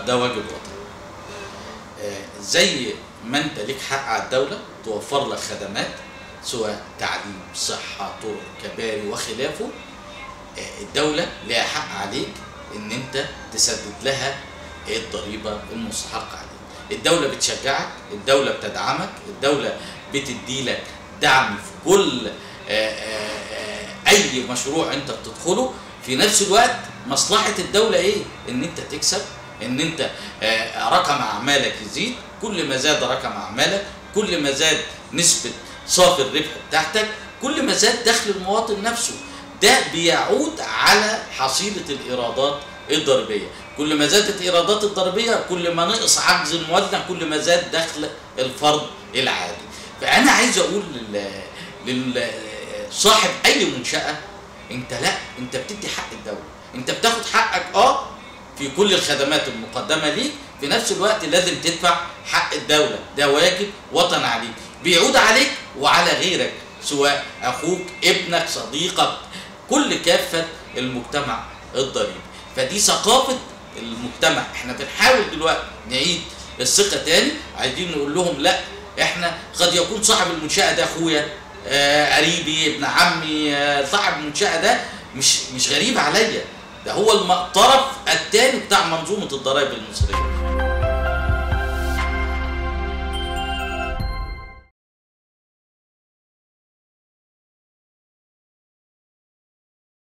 ده واجب وطني آه، زي ما انت ليك حق على الدوله توفر لك خدمات سواء تعليم صحه طرق كباري وخلافه آه، الدوله لها حق عليك ان انت تسدد لها الضريبه المستحقه عليك الدوله بتشجعك الدوله بتدعمك الدوله بتدي لك دعم في كل آه، آه، آه، اي مشروع انت بتدخله في نفس الوقت مصلحه الدوله ايه ان انت تكسب ان انت آه، رقم اعمالك يزيد كل ما زاد رقم اعمالك كل ما زاد نسبه صافي الربح بتاعتك كل ما زاد دخل المواطن نفسه ده بيعود على حصيله الايرادات الضريبيه كل ما زادت ايرادات الضريبيه كل ما نقص عجز الموازنه كل ما زاد دخل الفرد العادي فانا عايز اقول لل لصاحب اي منشاه انت لا انت بتدي حق الدوله انت بتاخد حقك اه في كل الخدمات المقدمه ليك في نفس الوقت لازم تدفع حق الدوله ده واجب وطن عليك بيعود عليك وعلى غيرك سواء اخوك ابنك صديقك كل كافه المجتمع الضريبي فدي ثقافه المجتمع احنا بنحاول دلوقتي نعيد الثقه تاني عايزين نقول لهم لا احنا قد يكون صاحب المنشاه ده اخويا آه قريبي ابن عمي آه صاحب المنشاه ده مش مش غريب عليا ده هو الم- الطرف الثاني بتاع منظومه الضرائب المصريه